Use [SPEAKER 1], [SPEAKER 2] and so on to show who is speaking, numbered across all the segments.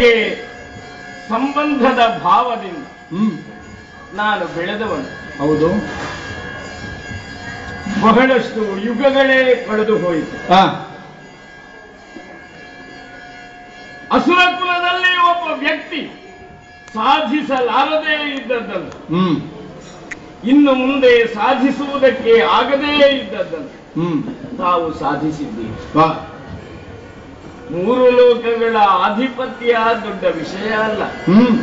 [SPEAKER 1] ಸಂಬಂಧದ ಭಾವದಿಂದ
[SPEAKER 2] ಹ್ಮ್
[SPEAKER 1] ನಾನು ಬೆಳೆದವನು
[SPEAKER 2] ಹೌದು
[SPEAKER 1] ಬಹಳಷ್ಟು ಯುಗಗಳೇ ಕಳೆದು ಹೋಯಿತು
[SPEAKER 2] ಆ
[SPEAKER 1] ಅಸುರ ಕುಲದಲ್ಲಿ ಒಬ್ಬ ವ್ಯಕ್ತಿ ಸಾಧಿಸಲಾರದೇ ಇದ್ದದ್ದನ್ನು
[SPEAKER 2] ಹ್ಮ್
[SPEAKER 1] ಇನ್ನು ಮುಂದೆ ಸಾಧಿಸುವುದಕ್ಕೆ ಆಗದೇ ಇದ್ದದ್ದನ್ನು
[SPEAKER 2] ಹ್ಮ್
[SPEAKER 1] ತಾವು ಸಾಧಿಸಿದ್ದೀರಿ
[SPEAKER 2] ವಾ
[SPEAKER 1] ಮೂರು ಲೋಕಗಳ ಆಧಿಪತ್ಯ ದೊಡ್ಡ ವಿಷಯ ಅಲ್ಲ
[SPEAKER 2] ಹ್ಮ್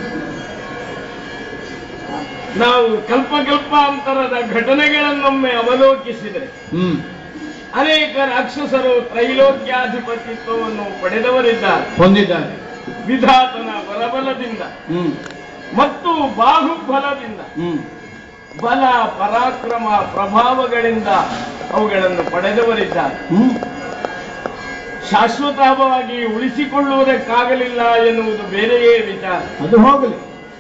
[SPEAKER 1] ನಾವು ಕಲ್ಪಕಲ್ಪಾಂತರದ ಘಟನೆಗಳನ್ನೊಮ್ಮೆ ಅವಲೋಕಿಸಿದರೆ
[SPEAKER 2] ಹ್ಮ್
[SPEAKER 1] ಅನೇಕ ರಾಕ್ಷಸರು ತ್ರೈಲೋಕ್ಯಾಧಿಪತ್ಯತ್ವವನ್ನು ಪಡೆದವರಿದ್ದಾರೆ
[SPEAKER 2] ಹೊಂದಿದ್ದಾರೆ
[SPEAKER 1] ವಿಧಾತನ ಬಲಬಲದಿಂದ
[SPEAKER 2] ಹ್ಮ್
[SPEAKER 1] ಮತ್ತು ಬಾಹುಬಲದಿಂದ
[SPEAKER 2] ಹ್ಮ್
[SPEAKER 1] ಬಲ ಪರಾಕ್ರಮ ಪ್ರಭಾವಗಳಿಂದ ಅವುಗಳನ್ನು ಪಡೆದವರಿದ್ದಾರೆ
[SPEAKER 2] ಹ್ಮ್
[SPEAKER 1] ಶಾಶ್ವತವಾಗಿ ಉಳಿಸಿಕೊಳ್ಳುವುದಕ್ಕಾಗಲಿಲ್ಲ ಎನ್ನುವುದು ಬೇರೆಯೇ ವಿಚಾರ
[SPEAKER 2] ಅದು ಹೋಗಲಿ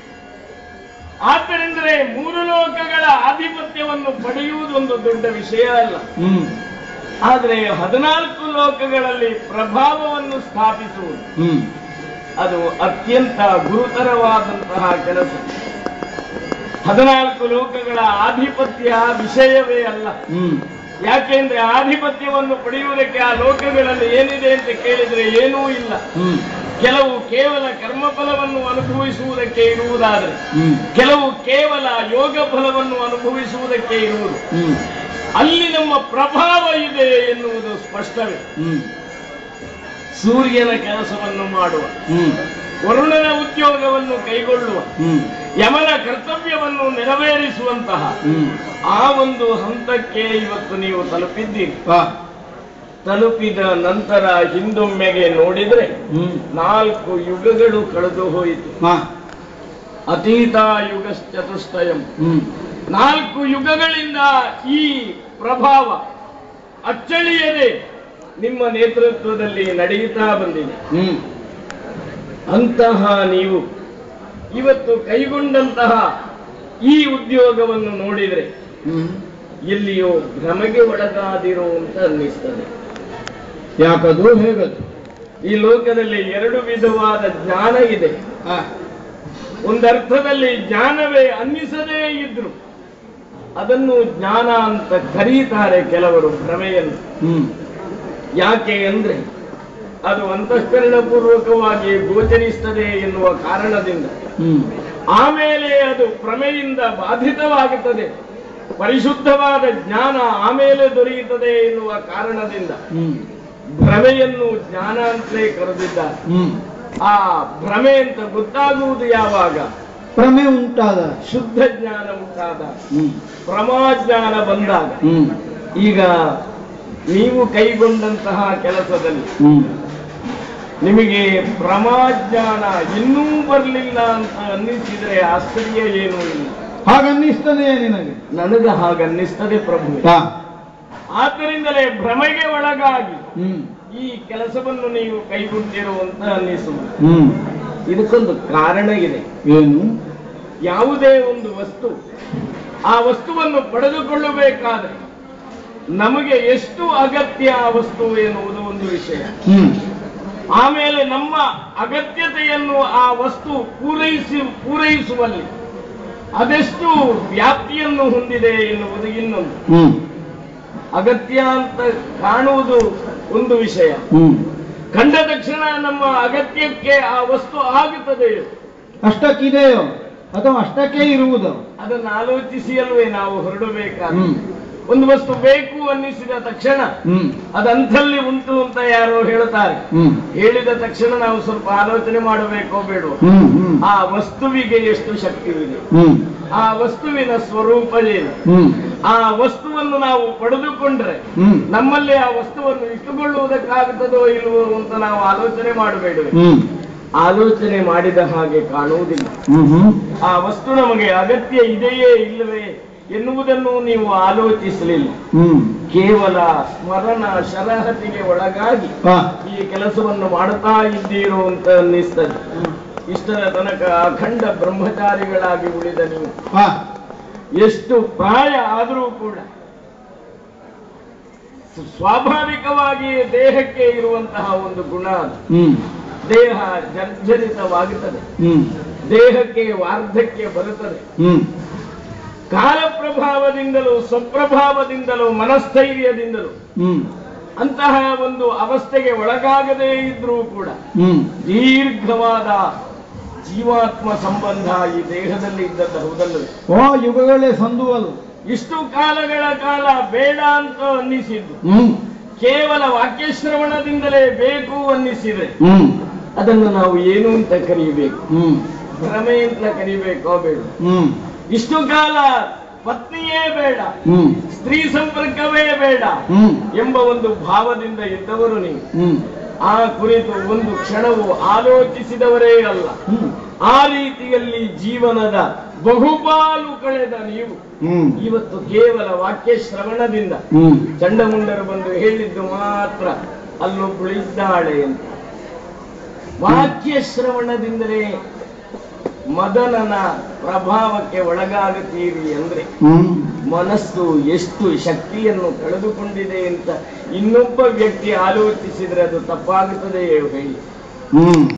[SPEAKER 1] ಆದ್ದರಿಂದಲೇ ಮೂರು ಲೋಕಗಳ ಆಧಿಪತ್ಯವನ್ನು ಪಡೆಯುವುದೊಂದು ದೊಡ್ಡ ವಿಷಯ ಅಲ್ಲ
[SPEAKER 2] ಹ್ಮ್
[SPEAKER 1] ಆದರೆ ಹದಿನಾಲ್ಕು ಲೋಕಗಳಲ್ಲಿ ಪ್ರಭಾವವನ್ನು ಸ್ಥಾಪಿಸುವುದು
[SPEAKER 2] ಹ್ಮ್
[SPEAKER 1] ಅದು ಅತ್ಯಂತ ಗುರುತರವಾದಂತಹ ಕೆಲಸ ಹದಿನಾಲ್ಕು ಲೋಕಗಳ ಆಧಿಪತ್ಯ ವಿಷಯವೇ ಅಲ್ಲ
[SPEAKER 2] ಹ್ಮ್
[SPEAKER 1] ಯಾಕೆಂದ್ರೆ ಆಧಿಪತ್ಯವನ್ನು ಪಡೆಯುವುದಕ್ಕೆ ಆ ಲೋಕಗಳಲ್ಲಿ ಏನಿದೆ ಅಂತ ಕೇಳಿದ್ರೆ ಏನೂ ಇಲ್ಲ
[SPEAKER 2] ಹ್ಮ್
[SPEAKER 1] ಕೆಲವು ಕೇವಲ ಕರ್ಮಫಲವನ್ನು ಅನುಭವಿಸುವುದಕ್ಕೆ ಇರುವುದಾದರೆ
[SPEAKER 2] ಹ್ಮ್
[SPEAKER 1] ಕೆಲವು ಕೇವಲ ಯೋಗ ಫಲವನ್ನು ಅನುಭವಿಸುವುದಕ್ಕೆ ಇರುವುದು
[SPEAKER 2] ಹ್ಮ್
[SPEAKER 1] ಅಲ್ಲಿ ನಮ್ಮ ಪ್ರಭಾವ ಇದೆ ಎನ್ನುವುದು ಸ್ಪಷ್ಟವೇ
[SPEAKER 2] ಹ್ಮ್
[SPEAKER 1] ಸೂರ್ಯನ ಕೆಲಸವನ್ನು ಮಾಡುವ
[SPEAKER 2] ಹ್ಮ್
[SPEAKER 1] ವರುಣನ ಉದ್ಯೋಗವನ್ನು ಕೈಗೊಳ್ಳುವ
[SPEAKER 2] ಹ್ಮ್
[SPEAKER 1] ಯಮನ ಕರ್ತವ್ಯವನ್ನು ನೆರವೇರಿಸುವಂತಹ
[SPEAKER 2] ಹ್ಮ್
[SPEAKER 1] ಆ ಒಂದು ಹಂತಕ್ಕೆ ಇವತ್ತು ನೀವು ತಲುಪಿದ್ದೀರಿ
[SPEAKER 2] ವಾ
[SPEAKER 1] ತಲುಪಿದ ನಂತರ ಹಿಂದೊಮ್ಮೆಗೆ ನೋಡಿದ್ರೆ
[SPEAKER 2] ಹ್ಮ್
[SPEAKER 1] ನಾಲ್ಕು ಯುಗಗಳು ಕಳೆದು ಹೋಯಿತು
[SPEAKER 2] ಹಾ
[SPEAKER 1] ಅತೀತ ಯುಗಶ್ಚತುಷ್ಟಯಂ
[SPEAKER 2] ಹ್ಮ್
[SPEAKER 1] ನಾಲ್ಕು ಯುಗಗಳಿಂದ ಈ ಪ್ರಭಾವ ಅಚ್ಚಳಿಯದೆ ನಿಮ್ಮ ನೇತೃತ್ವದಲ್ಲಿ ನಡೆಯುತ್ತಾ ಬಂದಿದೆ
[SPEAKER 2] ಹ್ಮ್
[SPEAKER 1] ಅಂತಹ ನೀವು ಇವತ್ತು ಕೈಗೊಂಡಂತಹ ಈ ಉದ್ಯೋಗವನ್ನು ನೋಡಿದರೆ
[SPEAKER 2] ಹ್ಮ್
[SPEAKER 1] ಎಲ್ಲಿಯೋ ಭ್ರಮೆಗೆ ಒಳಗಾದಿರೋ ಅಂತ ಅನ್ನಿಸ್ತದೆ
[SPEAKER 2] ಯಾಕದು ಹೇಗದು
[SPEAKER 1] ಈ ಲೋಕದಲ್ಲಿ ಎರಡು ವಿಧವಾದ ಜ್ಞಾನ ಇದೆ
[SPEAKER 2] ಆ
[SPEAKER 1] ಒಂದರ್ಥದಲ್ಲಿ ಜ್ಞಾನವೇ ಅನ್ನಿಸದೇ ಇದ್ರು ಅದನ್ನು ಜ್ಞಾನ ಅಂತ ಕರೀತಾರೆ ಕೆಲವರು ಭ್ರಮೆಯನ್ನು
[SPEAKER 2] ಹ್ಮ್
[SPEAKER 1] ಯಾಕೆ ಅಂದ್ರೆ ಅದು ಅಂತಃಕರಣಪೂರ್ವಕವಾಗಿ ಗೋಚರಿಸ್ತದೆ ಎನ್ನುವ ಕಾರಣದಿಂದ
[SPEAKER 2] ಹ್ಮ್
[SPEAKER 1] ಆಮೇಲೆ ಅದು ಭ್ರಮೆಯಿಂದ ಬಾಧಿತವಾಗುತ್ತದೆ ಪರಿಶುದ್ಧವಾದ ಜ್ಞಾನ ಆಮೇಲೆ ದೊರೆಯುತ್ತದೆ ಎನ್ನುವ ಕಾರಣದಿಂದ
[SPEAKER 2] ಹ್ಮ್
[SPEAKER 1] ಭ್ರಮೆಯನ್ನು ಜ್ಞಾನ ಅಂತಲೇ ಕರೆದಿದ್ದಾರೆ
[SPEAKER 2] ಹ್ಮ್
[SPEAKER 1] ಆ ಭ್ರಮೆ ಅಂತ ಗೊತ್ತಾಗುವುದು ಯಾವಾಗ
[SPEAKER 2] ಭ್ರಮೆ ಉಂಟಾದ
[SPEAKER 1] ಶುದ್ಧ ಜ್ಞಾನ ಉಂಟಾದ
[SPEAKER 2] ಹ್ಮ್
[SPEAKER 1] ಪ್ರಮಾಜ್ಞಾನ ಬಂದಾಗ
[SPEAKER 2] ಹ್ಮ್
[SPEAKER 1] ಈಗ ನೀವು ಕೈಗೊಂಡಂತಹ ಕೆಲಸದಲ್ಲಿ
[SPEAKER 2] ಹ್ಮ್
[SPEAKER 1] ನಿಮಗೆ ಪ್ರಮಾಜ್ಞಾನ ಇನ್ನೂ ಬರಲಿಲ್ಲ ಅಂತ ಅನ್ನಿಸಿದರೆ ಆಶ್ಚರ್ಯ ಏನೂ ಇಲ್ಲ
[SPEAKER 2] ಹಾಗನ್ನಿಸ್ತದೆ ನಿನಗೆ
[SPEAKER 1] ನನಗೆ ಹಾಗನ್ನಿಸ್ತದೆ ಪ್ರಭು
[SPEAKER 2] ಹಾ
[SPEAKER 1] ಆದ್ದರಿಂದಲೇ ಭ್ರಮೆಗೆ ಒಳಗಾಗಿ
[SPEAKER 2] ಹ್ಮ್
[SPEAKER 1] ಈ ಕೆಲಸವನ್ನು ನೀವು ಕೈಗೊಂಡಿರು ಅಂತ ಅನ್ನಿಸುವುದು
[SPEAKER 2] ಹ್ಮ್
[SPEAKER 1] ಇದಕ್ಕೊಂದು ಕಾರಣ ಇದೆ
[SPEAKER 2] ಏನು
[SPEAKER 1] ಯಾವುದೇ ಒಂದು ವಸ್ತು ಆ ವಸ್ತುವನ್ನು ಪಡೆದುಕೊಳ್ಳಬೇಕಾದರೆ ನಮಗೆ ಎಷ್ಟು ಅಗತ್ಯ ಆ ವಸ್ತು ಎನ್ನುವುದು ಒಂದು ವಿಷಯ
[SPEAKER 2] ಹ್ಮ್
[SPEAKER 1] ಆಮೇಲೆ ನಮ್ಮ ಅಗತ್ಯತೆಯನ್ನು ಆ ವಸ್ತು ಪೂರೈಸಿ ಪೂರೈಸುವಲ್ಲಿ ಅದೆಷ್ಟು ವ್ಯಾಪ್ತಿಯನ್ನು ಹೊಂದಿದೆ ಎನ್ನುವುದು ಇನ್ನೊಂದು
[SPEAKER 2] ಹ್ಮ್
[SPEAKER 1] ಅಗತ್ಯ ಅಂತ ಕಾಣುವುದು ಒಂದು ವಿಷಯ
[SPEAKER 2] ಹ್ಮ್
[SPEAKER 1] ಕಂಡ ತಕ್ಷಣ ನಮ್ಮ ಅಗತ್ಯಕ್ಕೆ ಆ ವಸ್ತು ಆಗುತ್ತದೆ
[SPEAKER 2] ಅಷ್ಟಕ್ಕಿದೆಯೋ ಅಥವಾ ಅಷ್ಟಕ್ಕೆ ಇರುವುದು
[SPEAKER 1] ಅದನ್ನು ಆಲೋಚಿಸಿ ಅಲ್ವೇ ನಾವು ಹೊರಡಬೇಕಾದ
[SPEAKER 2] ಹ್ಮ್
[SPEAKER 1] ಒಂದು ವಸ್ತು ಬೇಕು ಅನ್ನಿಸಿದ ತಕ್ಷಣ
[SPEAKER 2] ಹ್ಮ್
[SPEAKER 1] ಅದಂಥಲ್ಲಿ ಉಂಟು ಅಂತ ಯಾರೋ ಹೇಳ್ತಾರೆ
[SPEAKER 2] ಹ್ಮ್
[SPEAKER 1] ಹೇಳಿದ ತಕ್ಷಣ ನಾವು ಸ್ವಲ್ಪ ಆಲೋಚನೆ ಮಾಡಬೇಕೋ ಬೇಡವೋ
[SPEAKER 2] ಹ್ಮ್ ಹ್ಮ್
[SPEAKER 1] ಆ ವಸ್ತುವಿಗೆ ಎಷ್ಟು ಶಕ್ತಿವಿದೆ
[SPEAKER 2] ಹ್ಮ್
[SPEAKER 1] ಆ ವಸ್ತುವಿನ ಸ್ವರೂಪ ಏನು
[SPEAKER 2] ಹ್ಮ್
[SPEAKER 1] ಆ ವಸ್ತುವನ್ನು ನಾವು ಪಡೆದುಕೊಂಡ್ರೆ
[SPEAKER 2] ಹ್ಮ್
[SPEAKER 1] ನಮ್ಮಲ್ಲಿ ಆ ವಸ್ತುವನ್ನು ಇಟ್ಟುಕೊಳ್ಳುವುದಕ್ಕಾಗುತ್ತದೋ ಇಲ್ವೋ ಅಂತ ನಾವು ಆಲೋಚನೆ ಮಾಡಬೇಡವೆ
[SPEAKER 2] ಹ್ಮ್
[SPEAKER 1] ಆಲೋಚನೆ ಮಾಡಿದ ಹಾಗೆ ಕಾಣುವುದಿಲ್ಲ
[SPEAKER 2] ಹ್ಮ್ ಹ್ಮ್
[SPEAKER 1] ಆ ವಸ್ತು ನಮಗೆ ಅಗತ್ಯ ಇದೆಯೇ ಇಲ್ಲವೇ ಎನ್ನುವುದನ್ನು ನೀವು ಆಲೋಚಿಸಲಿಲ್ಲ
[SPEAKER 2] ಹ್ಮ್
[SPEAKER 1] ಕೇವಲ ಸ್ಮರಣ ಶರಹತಿಗೆ ಒಳಗಾಗಿ
[SPEAKER 2] ಹಾ
[SPEAKER 1] ಈ ಕೆಲಸವನ್ನು ಮಾಡುತ್ತಾ ಇದ್ದೀರೋ ಅಂತ ಅನ್ನಿಸ್ತದೆ ಇಷ್ಟರ ತನಕ ಅಖಂಡ ಬ್ರಹ್ಮಚಾರಿಗಳಾಗಿ ಉಳಿದ ನೀವು
[SPEAKER 2] ಹಾ
[SPEAKER 1] ಎಷ್ಟು ಪ್ರಾಯ ಆದರೂ ಕೂಡ ಸ್ವಾಭಾವಿಕವಾಗಿ ದೇಹಕ್ಕೆ ಇರುವಂತಹ ಒಂದು ಗುಣ ಅದು
[SPEAKER 2] ಹ್ಮ್
[SPEAKER 1] ದೇಹ ಜರ್ಜರಿತವಾಗುತ್ತದೆ
[SPEAKER 2] ಹ್ಮ್
[SPEAKER 1] ದೇಹಕ್ಕೆ ವಾರ್ಧಕ್ಯ ಬರುತ್ತದೆ
[SPEAKER 2] ಹ್ಮ್
[SPEAKER 1] ಕಾಲ ಪ್ರಭಾವದಿಂದಲೂ ಸ್ವಪ್ರಭಾವದಿಂದಲೂ ಮನಸ್ಥೈರ್ಯದಿಂದಲೂ
[SPEAKER 2] ಹ್ಮ್
[SPEAKER 1] ಅಂತಹ ಒಂದು ಅವಸ್ಥೆಗೆ ಒಳಗಾಗದೇ ಇದ್ರೂ ಕೂಡ
[SPEAKER 2] ಹ್ಮ್
[SPEAKER 1] ದೀರ್ಘವಾದ ಜೀವಾತ್ಮ ಸಂಬಂಧ ಈ ದೇಹದಲ್ಲಿ ಇದ್ದದ್ದು ಹೌದಲ್ಲವೇ
[SPEAKER 2] ಓ ಯುಗಗಳೇ ಸಂದುವಲು
[SPEAKER 1] ಇಷ್ಟು ಕಾಲಗಳ ಕಾಲ ಬೇಡ ಅಂತ ಅನ್ನಿಸಿದ್ದು
[SPEAKER 2] ಹ್ಮ್
[SPEAKER 1] ಕೇವಲ ವಾಕ್ಯಶ್ರವಣದಿಂದಲೇ ಬೇಕು ಅನ್ನಿಸಿದೆ
[SPEAKER 2] ಹ್ಮ್
[SPEAKER 1] ಅದನ್ನು ನಾವು ಏನು ಅಂತ ಕರೀಬೇಕು
[SPEAKER 2] ಹ್ಮ್
[SPEAKER 1] ಭ್ರಮೆ ಅಂತ ಕರಿಬೇಕೋ ಬೇಡ
[SPEAKER 2] ಹ್ಮ್
[SPEAKER 1] ಇಷ್ಟು ಕಾಲ ಪತ್ನಿಯೇ ಬೇಡ
[SPEAKER 2] ಹ್ಮ್
[SPEAKER 1] ಸ್ತ್ರೀ ಸಂಪರ್ಕವೇ ಬೇಡ
[SPEAKER 2] ಹ್ಮ್
[SPEAKER 1] ಎಂಬ ಒಂದು ಭಾವದಿಂದ ಇದ್ದವರು ನೀವು
[SPEAKER 2] ಹ್ಮ್
[SPEAKER 1] ಆ ಕುರಿತು ಒಂದು ಕ್ಷಣವು ಆಲೋಚಿಸಿದವರೇ ಅಲ್ಲ
[SPEAKER 2] ಹ್ಮ್
[SPEAKER 1] ಆ ರೀತಿಯಲ್ಲಿ ಜೀವನದ ಬಹುಪಾಲು ಕಳೆದ ನೀವು
[SPEAKER 2] ಹ್ಮ್
[SPEAKER 1] ಇವತ್ತು ಕೇವಲ ವಾಕ್ಯ ಶ್ರವಣದಿಂದ
[SPEAKER 2] ಹ್ಮ್
[SPEAKER 1] ಚಂಡಮುಂಡರು ಬಂದು ಹೇಳಿದ್ದು ಮಾತ್ರ ಅಲ್ಲೊಬ್ಬಳಿದ್ದಾಳೆ ಅಂತ ವಾಕ್ಯ ಶ್ರವಣದಿಂದಲೇ ಮದನನ ಪ್ರಭಾವಕ್ಕೆ ಒಳಗಾಗುತ್ತೀರಿ ಅಂದ್ರೆ
[SPEAKER 2] ಹ್ಮ್
[SPEAKER 1] ಮನಸ್ಸು ಎಷ್ಟು ಶಕ್ತಿಯನ್ನು ಕಳೆದುಕೊಂಡಿದೆ ಅಂತ ಇನ್ನೊಬ್ಬ ವ್ಯಕ್ತಿ ಆಲೋಚಿಸಿದ್ರೆ ಅದು ತಪ್ಪಾಗುತ್ತದೆ ಹೇಳಿ
[SPEAKER 2] ಹ್ಮ್